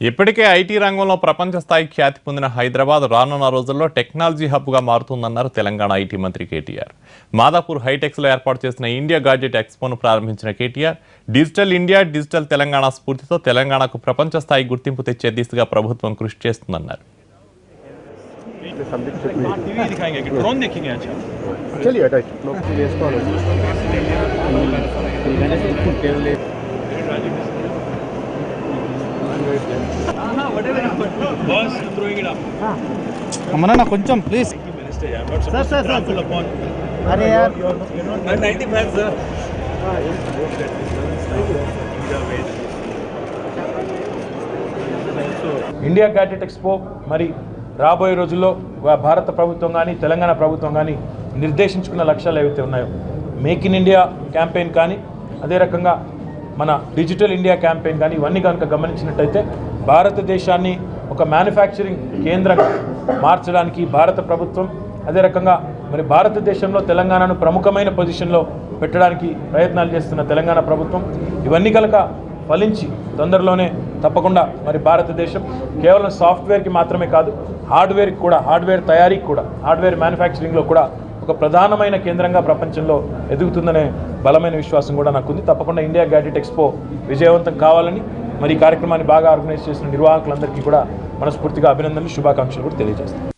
ఇప్పటికే ఐటీ రంగంలో ప్రపంచ స్థాయి ఖ్యాతి పొందిన హైదరాబాద్ రానున్న రోజుల్లో టెక్నాలజీ హబ్గా మారుతుందన్నారు తెలంగాణ ఐటీ మంత్రి కేటీఆర్ మాదాపూర్ హైటెక్స్లో ఏర్పాటు చేసిన ఇండియా గాడ్జెట్ ఎక్స్పోను ప్రారంభించిన KTR digital India digital Telangana స్ఫూర్తితో తెలంగాణకు ప్రపంచ స్థాయి గుర్తింపు తెచ్చే దిశగా ప్రభుత్వం కృషి చేస్తుందన్నారు टीवी दिखाएंगे कि ड्रोन देखेंगे अच्छा चलिए अटैच लोग వేసుకోవాలి बस throwing it up అమ్మనా కొంచెం please minister I'm not supposed to trample upon అరే యార్ I'm 90 fans sir India gadget expo మరి రాబోయే రోజుల్లో వా- భారత ప్రభుత్వం కానీ తెలంగాణ ప్రభుత్వం కానీ నిర్దేశించుకున్న లక్ష్యాలు ఏవైతే ఉన్నాయో మేక్ ఇన్ ఇండియా క్యాంపెయిన్ కానీ అదే రకంగా మన డిజిటల్ ఇండియా క్యాంపెయిన్ కానీ ఇవన్నీ కనుక గమనించినట్టయితే భారతదేశాన్ని ఒక మ్యానుఫ్యాక్చరింగ్ కేంద్రంగా మార్చడానికి భారత ప్రభుత్వం అదే రకంగా మరి భారతదేశంలో తెలంగాణను ప్రముఖమైన పొజిషన్లో పెట్టడానికి ప్రయత్నాలు చేస్తున్న తెలంగాణ ప్రభుత్వం ఇవన్నీ కనుక ఫలించి తొందరలోనే తప్పకుండా మరి భారతదేశం కేవలం సాఫ్ట్వేర్కి మాత్రమే కాదు హార్డ్వేర్కి కూడా హార్డ్వేర్ తయారీకి కూడా హార్డ్వేర్ మ్యానుఫ్యాక్చరింగ్లో కూడా ఒక ప్రధానమైన కేంద్రంగా ప్రపంచంలో ఎదుగుతుందనే బలమైన విశ్వాసం కూడా నాకుంది తప్పకుండా ఇండియా గ్యాడ్జెట్ ఎక్స్పో విజయవంతం కావాలని మరి ఈ కార్యక్రమాన్ని బాగా ఆర్గనైజ్ చేసిన నిర్వాహకులందరికీ కూడా మనస్ఫూర్తిగా అభినందనలు శుభాకాంక్షలు కూడా తెలియజేస్తాను